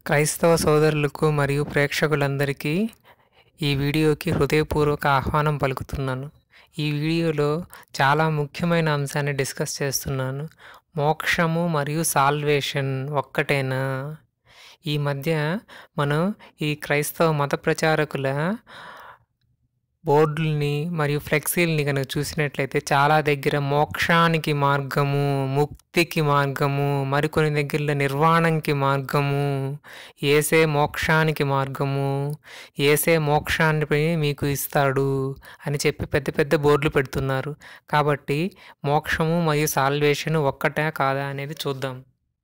క్రైస్తవ సోదరులకు మరియు ప్రేక్షకులందరికీ ఈ వీడియోకి హృదయపూర్వక ఆహ్వానం పలుకుతున్నాను ఈ వీడియోలో చాలా ముఖ్యమైన అంశాన్ని డిస్కస్ చేస్తున్నాను మోక్షము మరియు సాల్వేషన్ ఒక్కటేనా ఈ మధ్య మనం ఈ క్రైస్తవ మత ప్రచారకుల బోర్డుల్ని మరియు ఫ్లెక్సీల్ని కనుక చూసినట్లయితే చాలా దగ్గర మోక్షానికి మార్గము ముక్తికి మార్గము మరికొన్ని దగ్గరలో నిర్వాణంకి మార్గము ఏసే మోక్షానికి మార్గము ఏసే మోక్షాన్ని మీకు ఇస్తాడు అని చెప్పి పెద్ద పెద్ద బోర్డులు పెడుతున్నారు కాబట్టి మోక్షము మరియు సాల్వేషన్ ఒక్కటే కాదా అనేది చూద్దాం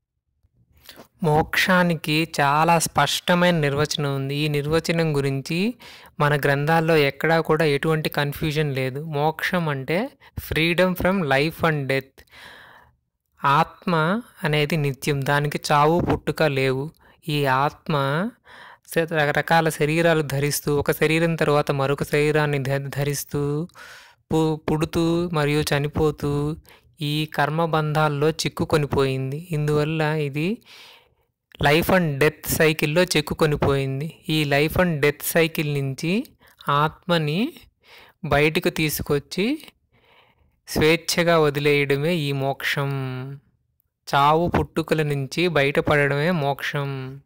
మోక్షానికి చాలా స్పష్టమైన నిర్వచనం ఉంది ఈ నిర్వచనం గురించి మన గ్రంథాల్లో ఎక్కడా కూడా ఎటువంటి కన్ఫ్యూజన్ లేదు మోక్షం అంటే freedom from life and death ఆత్మ అనేది నిత్యం దానికి చావు పుట్టుక లేవు ఈ ఆత్మ స- రకరకాల శరీరాలు ధరిస్తూ ఒక శరీరం తర్వాత మరొక శరీరాన్ని ధ- ధరిస్తూ పు పుడుతూ మరియు చనిపోతూ ఈ కర్మబంధాల్లో చిక్కుకొని పోయింది ఇందువల్ల ఇది లైఫ్ అండ్ డెత్ సైకిల్లో చిక్కుకొని పోయింది ఈ లైఫ్ అండ్ డెత్ సైకిల్ నుంచి ఆత్మని బయటకు తీసుకొచ్చి స్వేచ్ఛగా వదిలేయడమే ఈ మోక్షం చావు పుట్టుకల నుంచి బయటపడడమే మోక్షం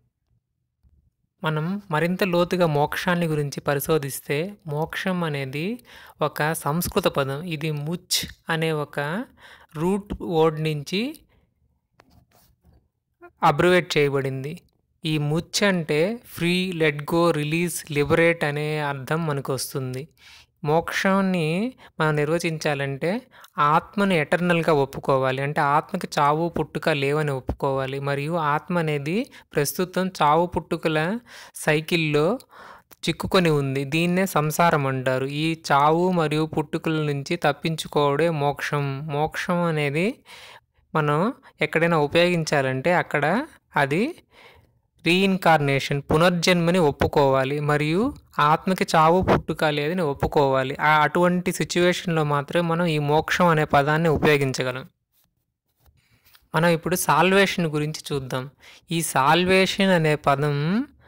మనం మరింత లోతుగా మోక్షాన్ని గురించి పరిశోధిస్తే మోక్షం అనేది ఒక సంస్కృత పదం ఇది ముచ్ అనే ఒక రూట్ వర్డ్ నుంచి అబ్రివేట్ చేయబడింది ఈ ముచ్ అంటే free let go release liberate అనే అర్థం మనకు వస్తుంది మోక్షాన్ని మనం నిర్వచించాలంటే ఆత్మను ఎటర్నల్గా ఒప్పుకోవాలి అంటే ఆత్మకి చావు పుట్టుక లేవని ఒప్పుకోవాలి మరియు ఆత్మ అనేది ప్రస్తుతం చావు పుట్టుకల సైకిల్లో చిక్కుకొని ఉంది దీన్నే సంసారం అంటారు ఈ చావు మరియు పుట్టుకల నుంచి తప్పించుకోవడే మోక్షం మోక్షం అనేది మనం ఎక్కడైనా ఉపయోగించాలంటే అక్కడ అది రీఇన్కార్నేషన్ పునర్జన్మని ఒప్పుకోవాలి మరియు ఆత్మకి చావు పుట్టుక లేదని ఒప్పుకోవాలి ఆ అటువంటి సిచ్యువేషన్లో మాత్రమే మనం ఈ మోక్షం అనే పదాన్ని ఉపయోగించగలం మనం ఇప్పుడు సాల్వేషన్ గురించి చూద్దాం ఈ సాల్వేషన్ అనే పదం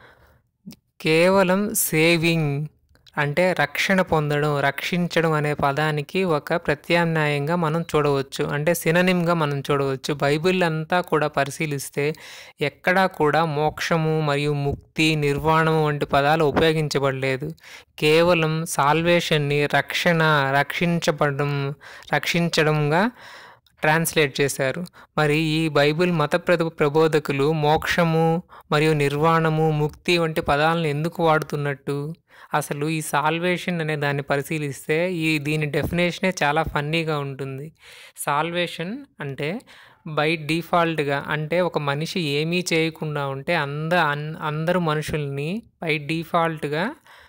కేవలం సేవింగ్ అంటే రక్షణ పొందడం రక్షించడం అనే పదానికి ఒక ప్రత్యామ్నాయంగా మనం చూడవచ్చు అంటే సిననిమ్గా మనం చూడవచ్చు బైబిల్ అంతా కూడా పరిశీలిస్తే ఎక్కడా కూడా మోక్షము మరియు ముక్తి నిర్వాణము వంటి పదాలు ఉపయోగించబడలేదు కేవలం సాల్వేషన్ని రక్షణ రక్షించబడడం రక్షించడంగా ట్రాన్స్లేట్ చేశారు మరి ఈ బైబిల్ మత ప్ర- ప్రబోధకులు మోక్షము మరియు నిర్వాణము ముక్తి వంటి పదాలను ఎందుకు వాడుతున్నట్టు అసలు ఈ సాల్వేషన్ అనే దాన్ని పరిశీలిస్తే ఈ దీని డెఫినేషనే చాలా ఫన్నీగా ఉంటుంది సాల్వేషన్ అంటే బై డిఫాల్ట్గా అంటే ఒక మనిషి ఏమీ చేయకుండా ఉంటే అంద అన్- అందరు మనుషుల్ని బై డిఫాల్ట్గా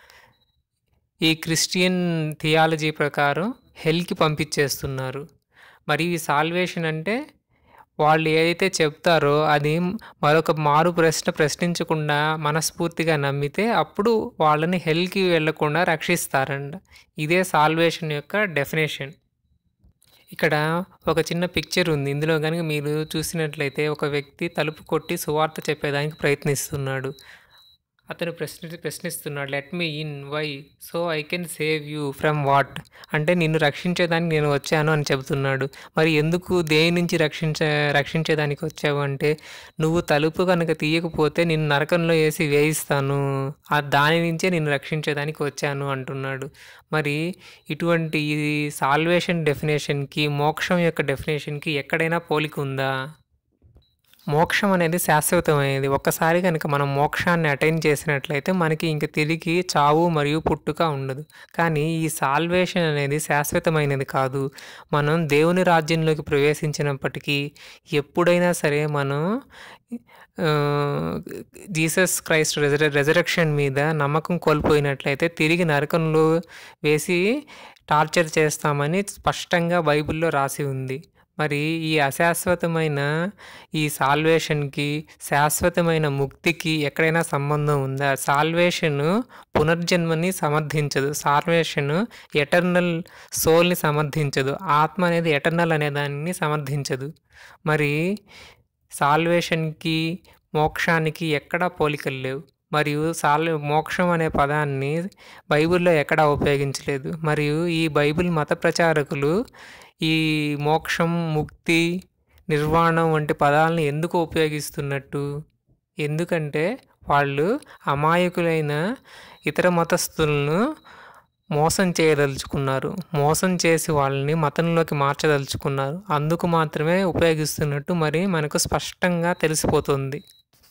ఈ క్రిస్టియన్ థియాలజీ ప్రకారం హెల్కి పంపించేస్తున్నారు మరి ఈ సాల్వేషన్ అంటే వాళ్ళు ఏదైతే చెప్తారో అది మరొక మారు ప్రశ్న ప్రశ్నించకుండా మనస్ఫూర్తిగా నమ్మితే అప్పుడు వాళ్ళని హెల్కి వెళ్లకుండా రక్షిస్తారంట ఇదే సాల్వేషన్ యొక్క డెఫినేషన్ ఇక్కడ ఒక చిన్న పిక్చర్ ఉంది ఇందులో కనుక మీరు చూసినట్లయితే ఒక వ్యక్తి తలుపు కొట్టి సువార్త చెప్పేదానికి ప్రయత్నిస్తున్నాడు అతను ప్రశ్న ప్రశ్నిస్తున్నాడు let me in why so I can save you from what అంటే నిన్ను రక్షించేదానికి నేను వచ్చాను అని చెబుతున్నాడు మరి ఎందుకు దేని నుంచి రక్షించ రక్షించేదానికి వచ్చావు అంటే నువ్వు తలుపు కనుక తీయకపోతే నిన్ను నరకంలో వేసి వేయిస్తాను ఆ దాని నుంచే నిన్ను రక్షించేదానికి వచ్చాను అంటున్నాడు మరి ఇటువంటి ఈ సాల్వేషన్ డెఫినేషన్కి మోక్షం యొక్క డెఫినేషన్కి ఎక్కడైనా పోలిక ఉందా మోక్షం అనేది శాశ్వతమైనది ఒక్కసారి కనుక మనం మోక్షాన్ని అటైన్ చేసినట్లయితే మనకి ఇంక తిరిగి చావు మరియు పుట్టుక ఉండదు కానీ ఈ సాల్వేషన్ అనేది శాశ్వతమైనది కాదు మనం దేవుని రాజ్యంలోకి ప్రవేశించినప్పటికీ ఎప్పుడైనా సరే మనం ఆ, జీసస్ క్రైస్ట్ రెజర రెజరక్షన్ మీద నమ్మకం కోల్పోయినట్లయితే తిరిగి నరకంలో వేసి టార్చర్ చేస్తామని స్పష్టంగా బైబిల్లో రాసి ఉంది మరి ఈ అశాశ్వతమైన ఈ సాల్వేషన్కి శాశ్వతమైన ముక్తికి ఎక్కడైనా సంబంధం ఉందా సాల్వేషన్ పునర్జన్మని సమర్థించదు సాల్వేషన్ ఎటర్నల్ సోల్ని సమర్థించదు ఆత్మ అనేది ఎటర్నల్ అనే దానిని సమర్థించదు మరి సాల్వేషన్కి మోక్షానికి ఎక్కడా పోలికలు లేవు మరియు సాల్ మోక్షం అనే పదాన్ని బైబిల్లో ఎక్కడా ఉపయోగించలేదు మరియు ఈ బైబిల్ మత ప్రచారకులు ఈ మోక్షం ముక్తి నిర్వాణం వంటి పదాలను ఎందుకు ఉపయోగిస్తున్నట్టు ఎందుకంటే వాళ్ళు అమాయకులైన ఇతర మతస్థులను మోసం చేయదలుచుకున్నారు మోసం చేసి వాళ్ళని మతంలోకి మార్చదలుచుకున్నారు అందుకు మాత్రమే ఉపయోగిస్తున్నట్టు మరి మనకు స్పష్టంగా తెలిసిపోతుంది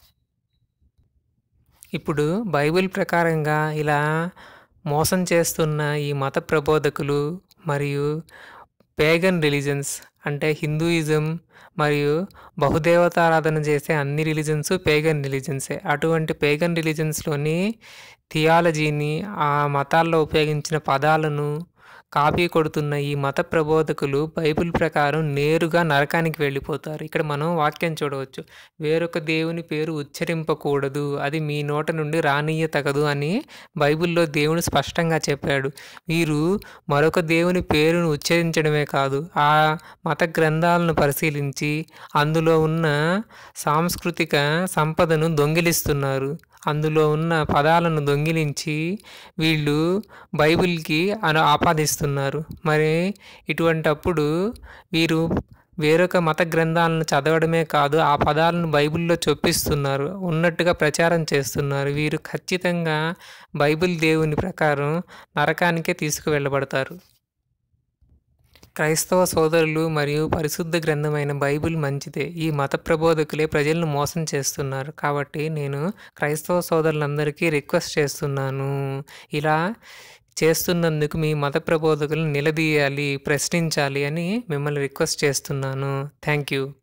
ఇప్పుడు బైబిల్ ప్రకారంగా ఇలా మోసం చేస్తున్న ఈ మత ప్రబోధకులు మరియు పేగన్ రిలీజన్స్ అంటే హిందూయిజం మరియు బహుదేవతారాధన చేసే అన్ని రిలీజన్స్ పేగన్ రిలీజన్సే అటువంటి పేగన్ రిలీజన్స్లోని థియాలజీని ఆ మతాల్లో ఉపయోగించిన పదాలను కాపీ కొడుతున్న ఈ మత ప్రబోధకులు బైబిల్ ప్రకారం నేరుగా నరకానికి వెళ్ళిపోతారు ఇక్కడ మనం వాక్యం చూడవచ్చు వేరొక దేవుని పేరు ఉచ్చరింపకూడదు అది మీ నోట నుండి రానియ్య తగదు అని బైబిల్లో దేవుడు స్పష్టంగా చెప్పాడు వీరు మరొక దేవుని పేరును ఉచ్చరించడమే కాదు ఆ మత గ్రంథాలను పరిశీలించి అందులో ఉన్న సాంస్కృతిక సంపదను దొంగిలిస్తున్నారు అందులో ఉన్న పదాలను దొంగిలించి వీళ్ళు బైబిల్కి అను ఆపాదిస్తున్నారు మరి ఇటువంటప్పుడు వీరు వేరొక మత గ్రంథాలను చదవడమే కాదు ఆ పదాలను బైబిల్లో చొప్పిస్తున్నారు ఉన్నట్టుగా ప్రచారం చేస్తున్నారు వీరు ఖచ్చితంగా బైబిల్ దేవుని ప్రకారం నరకానికే తీసుకువెళ్ళబడతారు క్రైస్తవ సోదరులు మరియు పరిశుద్ధ గ్రంథమైన బైబిల్ మంచిదే ఈ మత ప్రబోధకులే ప్రజలను మోసం చేస్తున్నారు కాబట్టి నేను క్రైస్తవ సోదరులందరికీ రిక్వెస్ట్ చేస్తున్నాను ఇలా చేస్తున్నందుకు మీ మత ప్రబోధకులను నిలదీయాలి ప్రశ్నించాలి అని మిమ్మల్ని రిక్వెస్ట్ చేస్తున్నాను థ్యాంక్ యూ